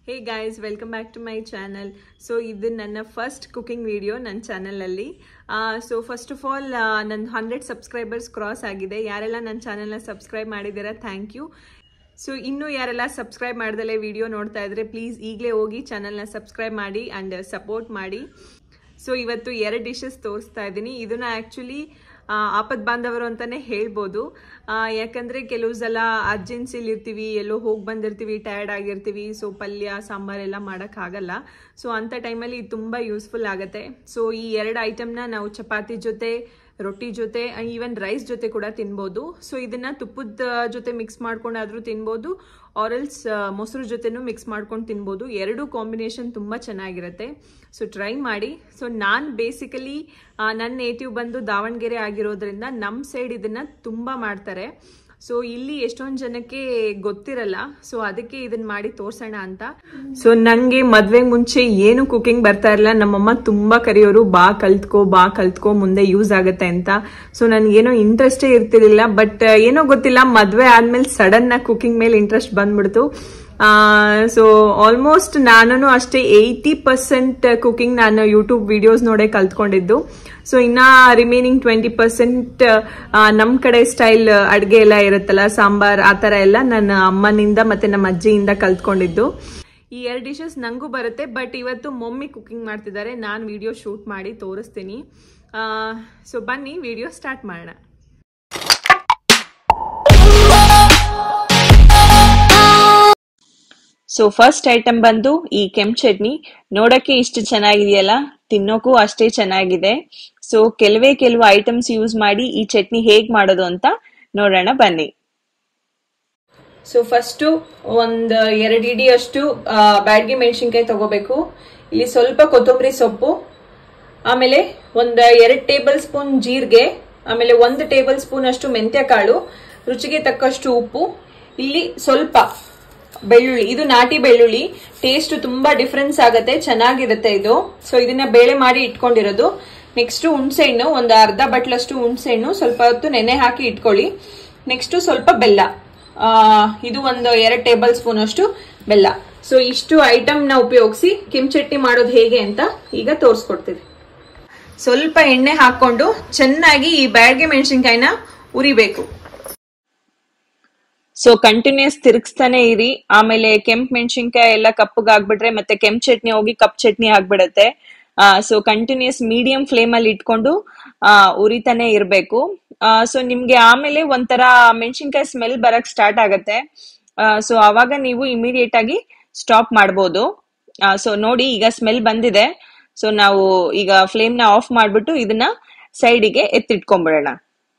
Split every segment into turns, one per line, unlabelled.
hey guys welcome back to my channel so ಇದು ನನ್ನ first cooking video ನನ್ನ ಚಾನಲಲ್ಲಿ ಸೊ ಫಸ್ಟ್ ಆಫ್ ಆಲ್ ನನ್ನ ಹಂಡ್ರೆಡ್ ಸಬ್ಸ್ಕ್ರೈಬರ್ಸ್ ಕ್ರಾಸ್ ಆಗಿದೆ ಯಾರೆಲ್ಲ ನನ್ನ ಚಾನಲ್ನ ಸಬ್ಸ್ಕ್ರೈಬ್ ಮಾಡಿದ್ದೀರಾ ಥ್ಯಾಂಕ್ ಯು ಸೊ ಇನ್ನೂ ಯಾರೆಲ್ಲ ಸಬ್ಸ್ಕ್ರೈಬ್ ಮಾಡ್ದಲೇ ವಿಡಿಯೋ ನೋಡ್ತಾ ಇದ್ರೆ ಪ್ಲೀಸ್ ಈಗಲೇ ಹೋಗಿ ಚಾನಲ್ನ ಸಬ್ಸ್ಕ್ರೈಬ್ ಮಾಡಿ ಆ್ಯಂಡ್ ಸಪೋರ್ಟ್ ಮಾಡಿ ಸೊ ಇವತ್ತು ಎರಡು ಡಿಶಸ್ ತೋರಿಸ್ತಾ ಇದ್ದೀನಿ ಇದನ್ನ ಆ್ಯಕ್ಚುಲಿ ಆಪತ್ ಬಾಂಧವರು ಅಂತಾನೆ ಹೇಳ್ಬೋದು ಆ, ಯಾಕಂದ್ರೆ ಕೆಲವು ಸಲ ಅರ್ಜೆನ್ಸಿಲಿ ಇರ್ತೀವಿ ಎಲ್ಲೋ ಹೋಗಿ ಬಂದಿರ್ತೀವಿ ಟಯರ್ಡ್ ಆಗಿರ್ತೀವಿ ಸೊ ಪಲ್ಯ ಸಾಂಬಾರೆಲ್ಲ ಮಾಡೋಕ್ಕಾಗಲ್ಲ ಸೊ ಅಂಥ ಟೈಮಲ್ಲಿ ಇದು ತುಂಬ ಯೂಸ್ಫುಲ್ ಆಗುತ್ತೆ ಸೊ ಈ ಎರಡು ಐಟಮ್ನ ನಾವು ಚಪಾತಿ ಜೊತೆ ರೊಟ್ಟಿ ಜೊತೆ ಈವನ್ ರೈಸ್ ಜೊತೆ ಕೂಡ ತಿನ್ಬೋದು ಸೊ ಇದನ್ನ ತುಪ್ಪದ ಜೊತೆ ಮಿಕ್ಸ್ ಮಾಡ್ಕೊಂಡಾದ್ರೂ ತಿನ್ಬೋದು ಆರಲ್ಸ್ ಮೊಸರು ಜೊತೆನೂ ಮಿಕ್ಸ್ ಮಾಡ್ಕೊಂಡು ತಿನ್ಬೋದು ಎರಡು ಕಾಂಬಿನೇಷನ್ ತುಂಬ ಚೆನ್ನಾಗಿರುತ್ತೆ ಸೊ ಟ್ರೈ ಮಾಡಿ ಸೊ ನಾನು ಬೇಸಿಕಲಿ ನನ್ನ ನೇಟಿವ್ ಬಂದು ದಾವಣಗೆರೆ ಆಗಿರೋದ್ರಿಂದ ನಮ್ಮ ಸೈಡ್ ಇದನ್ನ ತುಂಬ ಮಾಡ್ತಾರೆ ಸೊ ಇಲ್ಲಿ ಎಷ್ಟೊಂದು ಜನಕ್ಕೆ ಗೊತ್ತಿರಲ್ಲ ಸೊ ಅದಕ್ಕೆ ಇದನ್ನ ಮಾಡಿ ತೋರ್ಸೋಣ ಅಂತ ಸೊ ನಂಗೆ ಮದ್ವೆ ಮುಂಚೆ ಏನು ಕುಕಿಂಗ್ ಬರ್ತಾ ಇರಲ್ಲ ನಮ್ಮಮ್ಮ ತುಂಬಾ ಕರೆಯೋರು ಬಾ ಕಲ್ತ್ಕೋ ಬಾ ಕಲ್ತ್ಕೋ ಮುಂದೆ ಯೂಸ್ ಆಗತ್ತೆ ಅಂತ ಸೊ ನನ್ಗೇನೋ ಇಂಟ್ರೆಸ್ಟೇ ಇರ್ತಿರ್ಲಿಲ್ಲ ಬಟ್ ಏನೋ ಗೊತ್ತಿಲ್ಲ ಮದ್ವೆ ಆದ್ಮೇಲೆ ಸಡನ್ ಆಗಿ ಕುಕಿಂಗ್ ಮೇಲೆ ಇಂಟ್ರೆಸ್ಟ್ ಬಂದ್ಬಿಡ್ತು ಸೊ ಆಲ್ಮೋಸ್ಟ್ ನಾನು ಅಷ್ಟೇ ಏಯ್ಟಿ ಪರ್ಸೆಂಟ್ ಕುಕಿಂಗ್ ನಾನು ಯೂಟ್ಯೂಬ್ ವಿಡಿಯೋಸ್ ನೋಡೇ ಕಲ್ತ್ಕೊಂಡಿದ್ದು ಸೊ ಇನ್ನ ರಿಮೈನಿಂಗ್ ಟ್ವೆಂಟಿ ಪರ್ಸೆಂಟ್ ನಮ್ಮ ಕಡೆ ಸ್ಟೈಲ್ ಅಡುಗೆ ಎಲ್ಲ ಇರುತ್ತಲ್ಲ ಸಾಂಬಾರ್ ಆ ಥರ ಎಲ್ಲ ನನ್ನ ಅಮ್ಮನಿಂದ ಮತ್ತೆ ನಮ್ಮ ಅಜ್ಜಿಯಿಂದ ಕಲ್ತ್ಕೊಂಡಿದ್ದು ಈ ಎರಡು ಡಿಶಸ್ ನಂಗೂ ಬರುತ್ತೆ ಬಟ್ ಇವತ್ತು ಮಮ್ಮಿ ಕುಕಿಂಗ್ ಮಾಡ್ತಿದ್ದಾರೆ ನಾನು ವಿಡಿಯೋ ಶೂಟ್ ಮಾಡಿ ತೋರಿಸ್ತೀನಿ ಸೊ ಬನ್ನಿ ವಿಡಿಯೋ ಸ್ಟಾರ್ಟ್ ಮಾಡೋಣ ಸೊ ಫಸ್ಟ್ ಐಟಮ್ ಬಂದು ಈ ಕೆಂಪು ಚಟ್ನಿ ನೋಡಕ್ಕೆ ಇಷ್ಟು ಚೆನ್ನಾಗಿದೆಯಲ್ಲ ತಿನ್ನೋಕ್ಕೂ ಅಷ್ಟೇ ಚೆನ್ನಾಗಿದೆ ಸೊ ಕೆಲವೇ ಕೆಲವು ಐಟಮ್ಸ್ ಯೂಸ್ ಮಾಡಿ ಈ ಚಟ್ನಿ ಹೇಗ್ ಮಾಡೋದು ಅಂತ ನೋಡೋಣ ಬನ್ನಿ ಸೊ ಫಸ್ಟು ಒಂದು ಎರಡು ಇಡಿ ಅಷ್ಟು ಬ್ಯಾಡ್ಗೆ ಮೆಣಸಿನ್ಕಾಯಿ ತಗೋಬೇಕು ಇಲ್ಲಿ ಸ್ವಲ್ಪ ಕೊತ್ತಂಬರಿ ಸೊಪ್ಪು ಆಮೇಲೆ ಒಂದು ಎರಡು ಟೇಬಲ್ ಸ್ಪೂನ್ ಜೀರಿಗೆ ಆಮೇಲೆ ಒಂದು ಟೇಬಲ್ ಸ್ಪೂನ್ ಅಷ್ಟು ಮೆಂತ್ಯ ಕಾಳು ರುಚಿಗೆ ತಕ್ಕಷ್ಟು ಉಪ್ಪು ಇಲ್ಲಿ ಸ್ವಲ್ಪ ಬೆಳ್ಳುಳ್ಳಿ ಇದು ನಾಟಿ ಬೆಳ್ಳುಳ್ಳಿ ಟೇಸ್ಟ್ ತುಂಬಾ ಡಿಫ್ರೆನ್ಸ್ ಆಗುತ್ತೆ ಚೆನ್ನಾಗಿರುತ್ತೆ ಇದು ಸೊ ಇದನ್ನ ಬೇಳೆ ಮಾಡಿ ಇಟ್ಕೊಂಡಿರೋದು ನೆಕ್ಸ್ಟ್ ಹುಣಸೆ ಹಣ್ಣು ಒಂದು ಅರ್ಧ ಬಟ್ಲಷ್ಟು ಹುಣಸೆ ಹಣ್ಣು ಸ್ವಲ್ಪ ಹೊತ್ತು ನೆನೆ ಹಾಕಿ ಇಟ್ಕೊಳ್ಳಿ ನೆಕ್ಸ್ಟ್ ಸ್ವಲ್ಪ ಬೆಲ್ಲ ಆ, ಇದು ಒಂದು ಎರಡು ಟೇಬಲ್ ಸ್ಪೂನ್ ಅಷ್ಟು ಬೆಲ್ಲ ಸೊ ಇಷ್ಟು ಐಟಮ್ ನ ಉಪಯೋಗಿಸಿ ಕೆಂಪು ಚಟ್ನಿ ಮಾಡೋದು ಹೇಗೆ ಅಂತ ಈಗ ತೋರಿಸ್ಕೊಡ್ತೀವಿ ಸ್ವಲ್ಪ ಎಣ್ಣೆ ಹಾಕೊಂಡು ಚೆನ್ನಾಗಿ ಈ ಬ್ಯಾಡ್ಗೆ ಮೆಣಸಿನ್ಕಾಯಿನ ಉರಿಬೇಕು ಸೊ ಕಂಟಿನ್ಯೂಸ್ ತಿರುಗಿಸ್ತಾನೆ ಇರಿ ಆಮೇಲೆ ಕೆಂಪ್ ಮೆಣಸಿನ್ಕಾಯಿ ಎಲ್ಲ ಕಪ್ಪಗಾಗ್ಬಿಟ್ರೆ ಮತ್ತೆ ಕೆಂಪ್ ಚಟ್ನಿ ಹೋಗಿ ಕಪ್ ಚಟ್ನಿ ಆಗ್ಬಿಡತ್ತೆ ಸೊ ಕಂಟಿನ್ಯೂಸ್ ಮೀಡಿಯಂ ಫ್ಲೇಮ್ ಅಲ್ಲಿ ಇಟ್ಕೊಂಡು ಆ, ಉರಿತಾನೆ ಇರ್ಬೇಕು ಸೊ ನಿಮ್ಗೆ ಆಮೇಲೆ ಒಂಥರ ಮೆಣಸಿನ್ಕಾಯಿ ಸ್ಮೆಲ್ ಬರಕ್ ಸ್ಟಾರ್ಟ್ ಆಗತ್ತೆ ಸೊ ಅವಾಗ ನೀವು ಇಮಿಡಿಯೇಟ್ ಆಗಿ ಸ್ಟಾಪ್ ಮಾಡ್ಬೋದು ಸೊ ನೋಡಿ ಈಗ ಸ್ಮೆಲ್ ಬಂದಿದೆ ಸೊ ನಾವು ಈಗ ಫ್ಲೇಮ್ ನ ಆಫ್ ಮಾಡ್ಬಿಟ್ಟು ಇದನ್ನ ಸೈಡಿಗೆ ಎತ್ತಿಟ್ಕೊಂಡ್ಬಿಡೋಣ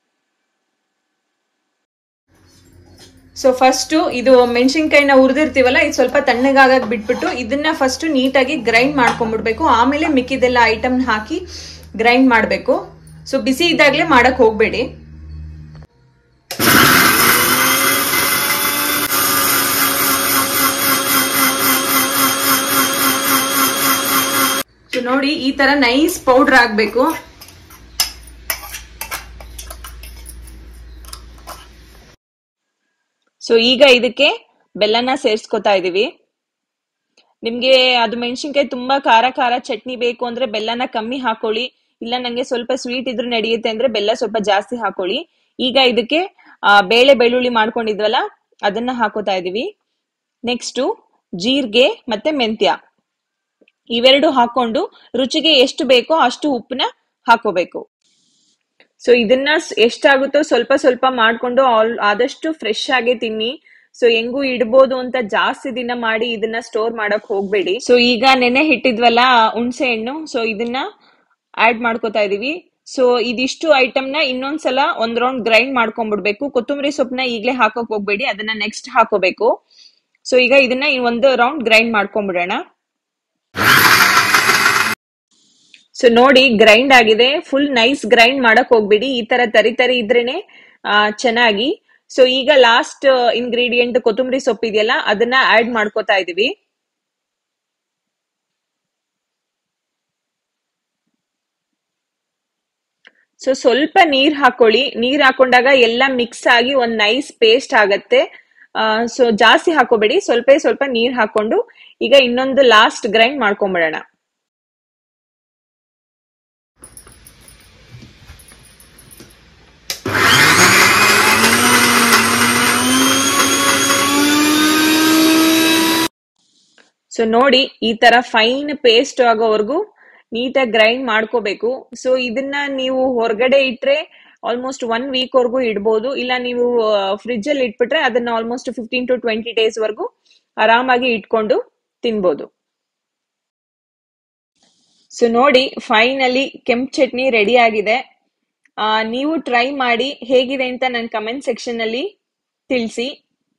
ಸೊ ಫಸ್ಟ್ ಇದು ಮೆಣಸಿನ್ಕಾಯಿನ ಹುರಿದಿರ್ತೀವಲ್ಲ ಇದು ಸ್ವಲ್ಪ ತಣ್ಣಗಾಗಕ್ ಬಿಟ್ಬಿಟ್ಟು ಇದನ್ನ ಫಸ್ಟ್ ನೀಟಾಗಿ ಗ್ರೈಂಡ್ ಮಾಡ್ಕೊಂಡ್ಬಿಡ್ಬೇಕು ಆಮೇಲೆ ಮಿಕ್ಕಿದೆಲ್ಲ ಐಟಮ್ ಹಾಕಿ ಗ್ರೈಂಡ್ ಮಾಡಬೇಕು ಸೊ ಬಿಸಿ ಇದ್ದಾಗಲೇ ಮಾಡಕ್ ಹೋಗ್ಬೇಡಿ ಸೊ ನೋಡಿ ಈ ತರ ನೈಸ್ ಪೌಡರ್ ಆಗ್ಬೇಕು ಸೊ ಈಗ ಇದಕ್ಕೆ ಬೆಲ್ಲನ ಸೇರ್ಸ್ಕೊತಾ ಇದೀವಿ ನಿಮ್ಗೆ ಅದು ಮೆಣಸಿನ್ಕಾಯಿ ತುಂಬಾ ಖಾರ ಖಾರ ಚಟ್ನಿ ಬೇಕು ಅಂದ್ರೆ ಬೆಲ್ಲನ ಕಮ್ಮಿ ಹಾಕೊಳ್ಳಿ ಇಲ್ಲ ನಂಗೆ ಸ್ವಲ್ಪ ಸ್ವೀಟ್ ಇದ್ರೂ ನಡೆಯುತ್ತೆ ಅಂದ್ರೆ ಬೆಲ್ಲ ಸ್ವಲ್ಪ ಜಾಸ್ತಿ ಹಾಕೊಳ್ಳಿ ಈಗ ಇದಕ್ಕೆ ಆ, ಬೇಳೆ ಬೆಳ್ಳುಳ್ಳಿ ಮಾಡ್ಕೊಂಡಿದ್ವಲ್ಲ ಅದನ್ನ ಹಾಕೋತಾ ಇದೀವಿ ನೆಕ್ಸ್ಟ್ ಜೀರಿಗೆ ಮತ್ತೆ ಮೆಂತ್ಯ ಇವೆರಡು ಹಾಕೊಂಡು ರುಚಿಗೆ ಎಷ್ಟು ಬೇಕೋ ಅಷ್ಟು ಉಪ್ಪನ್ನ ಹಾಕೋಬೇಕು ಸೊ ಇದನ್ನ ಸ್- ಎಷ್ಟಾಗುತ್ತೋ ಸ್ವಲ್ಪ ಸ್ವಲ್ಪ ಮಾಡ್ಕೊಂಡು ಆಲ್ ಆದಷ್ಟು ಫ್ರೆಶ್ ಆಗಿ ತಿನ್ನಿ ಸೊ ಹೆಂಗೂ ಇಡ್ಬೋದು ಅಂತ ಜಾಸ್ತಿ ದಿನ ಮಾಡಿ ಇದನ್ನ ಸ್ಟೋರ್ ಮಾಡಕ್ ಹೋಗ್ಬೇಡಿ ಸೊ ಈಗ ನೆನೆ ಹಿಟ್ಟಿದ್ವಲ್ಲ ಹುಣ್ಸೆ ಹಣ್ಣು ಸೊ ಇದನ್ನ ಆಡ್ ಮಾಡ್ಕೋತಾ ಇದೀವಿ ಸೊ ಇದಿಷ್ಟು ಐಟಮ್ ನ ಇನ್ನೊಂದ್ಸಲ ಒಂದ್ ರೌಂಡ್ ಗ್ರೈಂಡ್ ಮಾಡ್ಕೊಂಡ್ಬಿಡ್ಬೇಕು ಕೊತ್ತಂಬರಿ ಸೊಪ್ಪನ್ನ ಈಗ್ಲೇ ಹಾಕೋಕ್ ಹೋಗ್ಬೇಡಿ ಅದನ್ನ ನೆಕ್ಸ್ಟ್ ಹಾಕೋಬೇಕು ಸೊ ಈಗ ಇದನ್ನ ಈ ಒಂದು ರೌಂಡ್ ಗ್ರೈಂಡ್ ಮಾಡ್ಕೊಂಡ್ಬಿಡೋಣ ಸೊ ನೋಡಿ ಗ್ರೈಂಡ್ ಆಗಿದೆ ಫುಲ್ ನೈಸ್ ಗ್ರೈಂಡ್ ಮಾಡಕ್ ಹೋಗ್ಬಿಡಿ ಈ ತರ ತರಿ ತರಿ ಇದ್ರೇನೆ ಆ, ಚೆನ್ನಾಗಿ ಸೊ ಈಗ ಲಾಸ್ಟ್ ಇಂಗ್ರೀಡಿಯೆಂಟ್ ಕೊತ್ತಂಬರಿ ಸೊಪ್ಪು ಇದೆಯಲ್ಲ ಅದನ್ನ ಆಡ್ ಮಾಡ್ಕೋತಾ ಇದೀವಿ ಸೊ ಸ್ವಲ್ಪ ನೀರ್ ಹಾಕೊಳ್ಳಿ ನೀರ್ ಹಾಕೊಂಡಾಗ ಎಲ್ಲ ಮಿಕ್ಸ್ ಆಗಿ ಒಂದ್ ನೈಸ್ ಪೇಸ್ಟ್ ಆಗತ್ತೆ ಸೊ ಜಾಸ್ತಿ ಹಾಕೋಬೇಡಿ ಸ್ವಲ್ಪ ಸ್ವಲ್ಪ ನೀರ್ ಹಾಕೊಂಡು ಈಗ ಇನ್ನೊಂದು ಲಾಸ್ಟ್ ಗ್ರೈಂಡ್ ಮಾಡ್ಕೊಂಬಿಡೋಣ ಸೊ ನೋಡಿ ಈ ತರ ಫೈನ್ ಪೇಸ್ಟ್ ಆಗೋವರೆಗೂ ನೀಟಾಗಿ ಗ್ರೈಂಡ್ ಮಾಡ್ಕೋಬೇಕು ಸೊ ಇದನ್ನ ನೀವು ಹೊರಗಡೆ ಇಟ್ರೆ ಆಲ್ಮೋಸ್ಟ್ ಒನ್ ವೀಕ್ ವರ್ಗೂ ಇಡ್ಬೋದು ಇಲ್ಲ ನೀವು ಫ್ರಿಜ್ ಅಲ್ಲಿ ಇಟ್ಬಿಟ್ರೆ ಅದನ್ನ almost fifteen to twenty days ವರ್ಗೂ ಆರಾಮಾಗಿ ಇಟ್ಕೊಂಡು ತಿನ್ಬೋದು ಸೊ ನೋಡಿ ಫೈನಲಿ ಕೆಂಪ್ ಚಟ್ನಿ ರೆಡಿ ಆಗಿದೆ ಆ, ನೀವು ಟ್ರೈ ಮಾಡಿ ಹೇಗಿದೆ ಅಂತ ನನ್ನ ಕಮೆಂಟ್ ಸೆಕ್ಷನ್ ಅಲ್ಲಿ ತಿಳಿಸಿ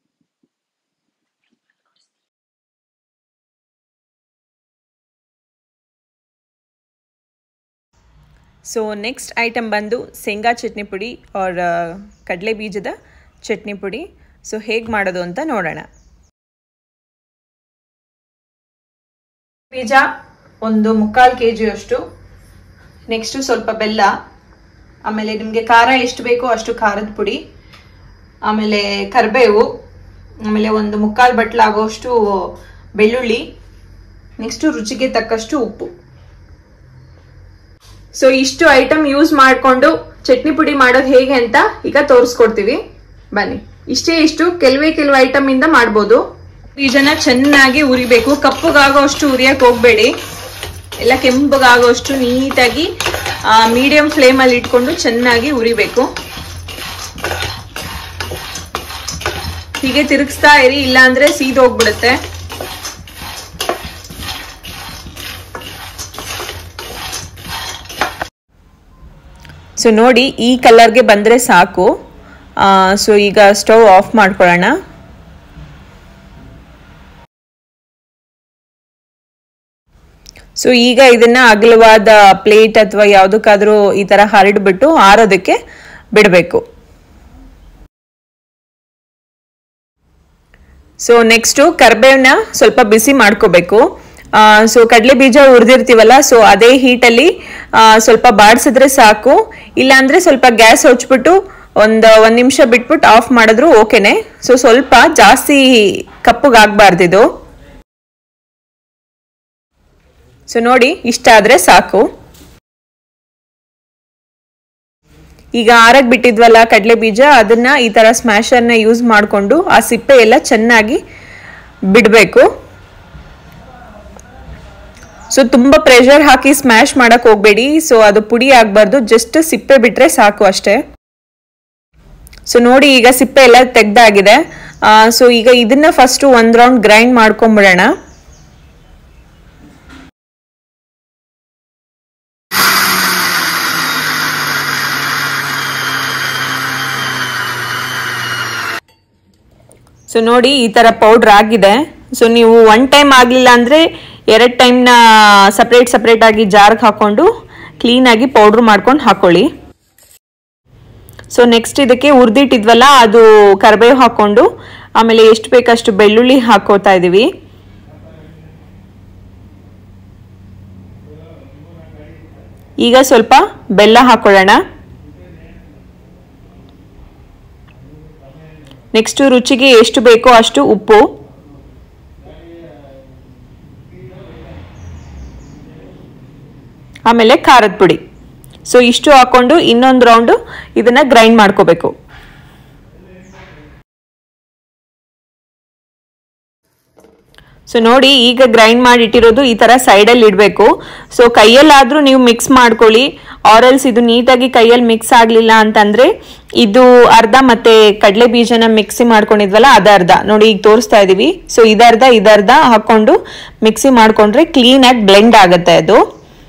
ಸೊ ನೆಕ್ಸ್ಟ್ ಐಟಮ್ ಬಂದು ಶೇಂಗಾ ಚಟ್ನಿ ಪುಡಿ ಆರ್ ಕಡಲೆ ಬೀಜದ ಚಟ್ನಿ ಪುಡಿ ಸೊ ಹೇಗೆ ಮಾಡೋದು ಅಂತ ನೋಡೋಣ ಬೀಜ ಒಂದು ಮುಕ್ಕಾಲು ಕೆ ಜಿಯಷ್ಟು ನೆಕ್ಸ್ಟು ಸ್ವಲ್ಪ ಬೆಲ್ಲ ಆಮೇಲೆ ನಿಮಗೆ ಖಾರ ಎಷ್ಟು ಬೇಕೋ ಅಷ್ಟು ಖಾರದ ಪುಡಿ ಆಮೇಲೆ ಕರಿಬೇವು ಆಮೇಲೆ ಒಂದು ಮುಕ್ಕಾಲು ಬಟ್ಲಾಗೋಷ್ಟು ಬೆಳ್ಳುಳ್ಳಿ ನೆಕ್ಸ್ಟು ರುಚಿಗೆ ತಕ್ಕಷ್ಟು ಉಪ್ಪು ಸೊ ಇಷ್ಟು ಐಟಮ್ ಯೂಸ್ ಮಾಡಿಕೊಂಡು ಚಟ್ನಿ ಪುಡಿ ಮಾಡೋದು ಹೇಗೆ ಅಂತ ಈಗ ತೋರಿಸ್ಕೊಡ್ತೀವಿ ಬನ್ನಿ ಇಷ್ಟೇ ಇಷ್ಟು ಕೆಲವೇ ಕೆಲವು ಐಟಮ್ ಇಂದ ಮಾಡ್ಬೋದು ಬೀಜನ ಚೆನ್ನಾಗಿ ಉರಿಬೇಕು ಕಪ್ಪಗಾಗೋ ಅಷ್ಟು ಉರಿಯಕ್ ಹೋಗ್ಬೇಡಿ ಎಲ್ಲ ಕೆಂಪಗಾಗೋ ಅಷ್ಟು ನೀಟಾಗಿ ಮೀಡಿಯಂ ಫ್ಲೇಮ್ ಅಲ್ಲಿ ಇಟ್ಕೊಂಡು ಚೆನ್ನಾಗಿ ಉರಿಬೇಕು ಹೀಗೆ ತಿರುಗಿಸ್ತಾ ಇರಿ ಇಲ್ಲಾಂದ್ರೆ ಸೀದೋಗ್ಬಿಡುತ್ತೆ ಸೊ ನೋಡಿ ಈ ಕಲರ್ಗೆ ಬಂದರೆ ಸಾಕು ಸೊ ಈಗ ಸ್ಟವ್ ಆಫ್ ಮಾಡ್ಕೊಳ್ಳೋಣ ಸೊ ಈಗ ಇದನ್ನ ಅಗಲವಾದ ಪ್ಲೇಟ್ ಅಥವಾ ಯಾವುದಕ್ಕಾದ್ರೂ ಈ ತರ ಹರಡ್ಬಿಟ್ಟು ಆರೋದಕ್ಕೆ ಬಿಡಬೇಕು ಸೊ ನೆಕ್ಸ್ಟು ಕರ್ಬೇವನ್ನ ಸ್ವಲ್ಪ ಬಿಸಿ ಮಾಡ್ಕೋಬೇಕು ಸೊ ಕಡಲೆ ಬೀಜ ಹುರಿದಿರ್ತೀವಲ್ಲ ಸೊ ಅದೇ ಹೀಟಲ್ಲಿ ಸ್ವಲ್ಪ ಬಾಡಿಸಿದ್ರೆ ಸಾಕು ಇಲ್ಲಾಂದ್ರೆ ಸ್ವಲ್ಪ ಗ್ಯಾಸ್ ಹಚ್ಬಿಟ್ಟು ಒಂದು ಒಂದು ನಿಮಿಷ ಬಿಟ್ಬಿಟ್ಟು ಆಫ್ ಮಾಡಿದ್ರು ಓಕೆನೆ ಸೊ ಸ್ವಲ್ಪ ಜಾಸ್ತಿ ಕಪ್ಪಗಾಗಬಾರ್ದಿದು ಸೊ ನೋಡಿ ಇಷ್ಟ ಆದರೆ ಸಾಕು ಈಗ ಆರಕ್ಕೆ ಬಿಟ್ಟಿದ್ವಲ್ಲ ಕಡಲೆ ಬೀಜ ಅದನ್ನ ಈ ಥರ ಸ್ಮ್ಯಾಶರ್ನ ಯೂಸ್ ಮಾಡಿಕೊಂಡು ಆ ಸಿಪ್ಪೆ ಎಲ್ಲ ಚೆನ್ನಾಗಿ ಬಿಡಬೇಕು ಸೊ ತುಂಬ ಪ್ರೆಷರ್ ಹಾಕಿ ಸ್ಮ್ಯಾಶ್ ಮಾಡಕ್ ಹೋಗ್ಬೇಡಿ ಸೊ ಅದು ಪುಡಿ ಆಗಬಾರ್ದು ಜಸ್ಟ್ ಸಿಪ್ಪೆ ಬಿಟ್ರೆ ಸಾಕು ಅಷ್ಟೇ ಸೊ ನೋಡಿ ಈಗ ಸಿಪ್ಪೆ ಎಲ್ಲ ತೆಗ್ದಾಗಿದೆ ಸೊ ಈಗ ಇದನ್ನ ಫಸ್ಟ್ ಒಂದ್ ರೌಂಡ್ ಗ್ರೈಂಡ್ ಮಾಡ್ಕೊಂಬಿಡೋಣ ಸೊ ನೋಡಿ ಈ ಥರ ಪೌಡ್ರ್ ಆಗಿದೆ ಸೊ ನೀವು ಒನ್ ಟೈಮ್ ಆಗಲಿಲ್ಲ ಅಂದರೆ ಎರಡು ಟೈಮ್ನ ಸಪ್ರೇಟ್ ಸಪ್ರೇಟ್ ಆಗಿ ಜಾರ್ಗೆ ಹಾಕ್ಕೊಂಡು ಕ್ಲೀನಾಗಿ ಪೌಡ್ರ್ ಮಾಡ್ಕೊಂಡು ಹಾಕೊಳ್ಳಿ ಸೊ ನೆಕ್ಸ್ಟ್ ಇದಕ್ಕೆ ಹುರಿದಿಟ್ಟಿದ್ವಲ್ಲ ಅದು ಕರಿಬೇವು ಹಾಕ್ಕೊಂಡು ಆಮೇಲೆ ಎಷ್ಟು ಬೇಕಷ್ಟು ಬೆಳ್ಳುಳ್ಳಿ ಹಾಕೋತಾ ಇದ್ದೀವಿ ಈಗ ಸ್ವಲ್ಪ ಬೆಲ್ಲ ಹಾಕೊಳ್ಳೋಣ ನೆಕ್ಸ್ಟ್ ರುಚಿಗೆ ಎಷ್ಟು ಬೇಕೋ ಅಷ್ಟು ಉಪ್ಪು ಆಮೇಲೆ ಖಾರದ ಪುಡಿ ಸೊ ಇಷ್ಟು ಹಾಕೊಂಡು ಇನ್ನೊಂದು ರೌಂಡು ಇದನ್ನ ಗ್ರೈಂಡ್ ಮಾಡ್ಕೋಬೇಕು ಸೊ ನೋಡಿ ಈಗ ಗ್ರೈಂಡ್ ಮಾಡಿ ಇಟ್ಟಿರೋದು ಈ ತರ ಸೈಡಲ್ಲಿ ಇಡಬೇಕು ಸೊ ಕೈಯಲ್ಲಾದ್ರೂ ನೀವು ಮಿಕ್ಸ್ ಮಾಡ್ಕೊಳ್ಳಿ ಆರಲ್ಸ್ ಇದು ನೀಟಾಗಿ ಕೈಯಲ್ಲಿ ಮಿಕ್ಸ್ ಆಗಲಿಲ್ಲ ಅಂತಂದ್ರೆ ಇದು ಅರ್ಧ ಮತ್ತೆ ಕಡಲೆ ಬೀಜನ ಮಿಕ್ಸಿ ಮಾಡ್ಕೊಂಡಿದ್ವಲ್ಲ ಅದ ಅರ್ಧ ನೋಡಿ ಈಗ ತೋರಿಸ್ತಾ ಇದೀವಿ ಸೊ ಇದರ್ಧ ಇದರ್ಧ ಹಾಕೊಂಡು ಮಿಕ್ಸಿ ಮಾಡ್ಕೊಂಡ್ರೆ ಕ್ಲೀನಾಗಿ ಬ್ಲೆಂಡ್ ಆಗುತ್ತೆ ಅದು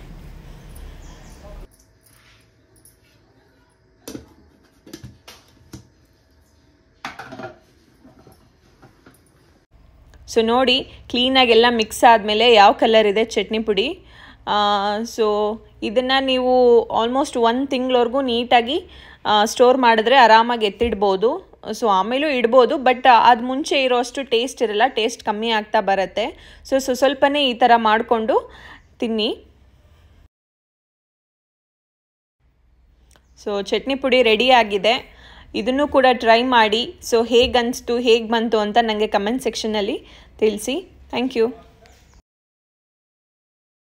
ಸೊ ನೋಡಿ ಕ್ಲೀನಾಗಿ ಎಲ್ಲ ಮಿಕ್ಸ್ ಆದಮೇಲೆ ಯಾವ ಕಲರ್ ಇದೆ ಚಟ್ನಿ ಪುಡಿ ಸೊ ಇದನ್ನು ನೀವು ಆಲ್ಮೋಸ್ಟ್ ಒಂದು ತಿಂಗಳವರೆಗೂ ನೀಟಾಗಿ ಸ್ಟೋರ್ ಮಾಡಿದ್ರೆ ಆರಾಮಾಗಿ ಎತ್ತಿಡ್ಬೋದು ಸೊ ಆಮೇಲೂ ಇಡ್ಬೋದು ಬಟ್ ಅದು ಮುಂಚೆ ಇರೋಷ್ಟು ಟೇಸ್ಟ್ ಇರಲ್ಲ ಟೇಸ್ಟ್ ಕಮ್ಮಿ ಆಗ್ತಾ ಬರುತ್ತೆ ಸೊ ಸೊ ಸ್ವಲ್ಪನೇ ಈ ಥರ ಮಾಡಿಕೊಂಡು ತಿನ್ನಿ ಸೊ ಚಟ್ನಿ ಪುಡಿ ರೆಡಿ ಆಗಿದೆ ಇದನ್ನು ಕೂಡ ಟ್ರೈ ಮಾಡಿ ಸೊ ಹೇಗೆ ಅನಿಸ್ತು ಹೇಗೆ ಬಂತು ಅಂತ ನನಗೆ ಕಮೆಂಟ್ ಸೆಕ್ಷನಲ್ಲಿ ತಿಳಿಸಿ ಥ್ಯಾಂಕ್ ಯು